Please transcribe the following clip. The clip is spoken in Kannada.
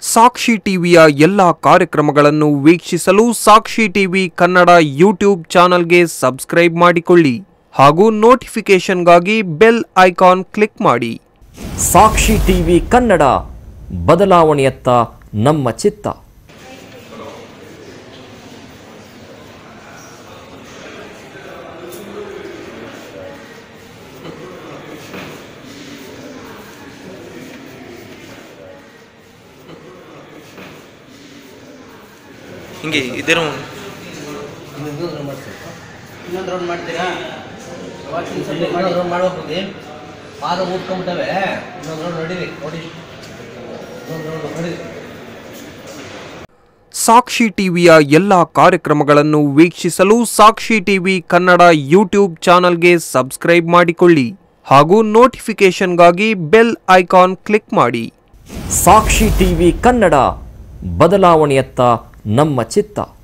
ಸಾಕ್ಷಿ ಟಿವಿಯ ಎಲ್ಲ ಕಾರ್ಯಕ್ರಮಗಳನ್ನು ವೀಕ್ಷಿಸಲು ಸಾಕ್ಷಿ ಟಿವಿ ಕನ್ನಡ ಯೂಟ್ಯೂಬ್ ಚಾನಲ್ಗೆ ಸಬ್ಸ್ಕ್ರೈಬ್ ಮಾಡಿಕೊಳ್ಳಿ ಹಾಗೂ ನೋಟಿಫಿಕೇಷನ್ಗಾಗಿ ಬೆಲ್ ಐಕಾನ್ ಕ್ಲಿಕ್ ಮಾಡಿ ಸಾಕ್ಷಿ ಟಿವಿ ಕನ್ನಡ ಬದಲಾವಣೆಯತ್ತ ನಮ್ಮ ಚಿತ್ತ ಹಿಂಗೆ ಇದೇನೋ ಇನ್ನೊಂದು ರೌಂಡ್ ಮಾಡ್ತೀವಿ ಇನ್ನೊಂದು ರೌಂಡ್ ಮಾಡ್ತೀರಾ ವಾಕಿಂಗ್ ಸ್ವಲ್ಪ ಇನ್ನೊಂದು ಮಾಡಿ ರೌಂಡ್ ಮಾಡ್ಬೇಕು ಪಾದ ಊದ್ಕೊಂಬಿಟ್ಟವೆ ಇನ್ನೊಂದು ರೌಂಡ್ ನಡೀರಿ ನೋಡಿ ಇನ್ನೊಂದು ರೌಂಡ್ ನಡೀರಿ ಸಾಕ್ಷಿ ಟಿವಿಯ ಎಲ್ಲ ಕಾರ್ಯಕ್ರಮಗಳನ್ನು ವೀಕ್ಷಿಸಲು ಸಾಕ್ಷಿ ಟಿವಿ ಕನ್ನಡ ಯೂಟ್ಯೂಬ್ ಚಾನಲ್ಗೆ ಸಬ್ಸ್ಕ್ರೈಬ್ ಮಾಡಿಕೊಳ್ಳಿ ಹಾಗೂ ನೋಟಿಫಿಕೇಷನ್ಗಾಗಿ ಬೆಲ್ ಐಕಾನ್ ಕ್ಲಿಕ್ ಮಾಡಿ ಸಾಕ್ಷಿ ಟಿವಿ ಕನ್ನಡ ಬದಲಾವಣೆಯತ್ತ ನಮ್ಮ ಚಿತ್ತ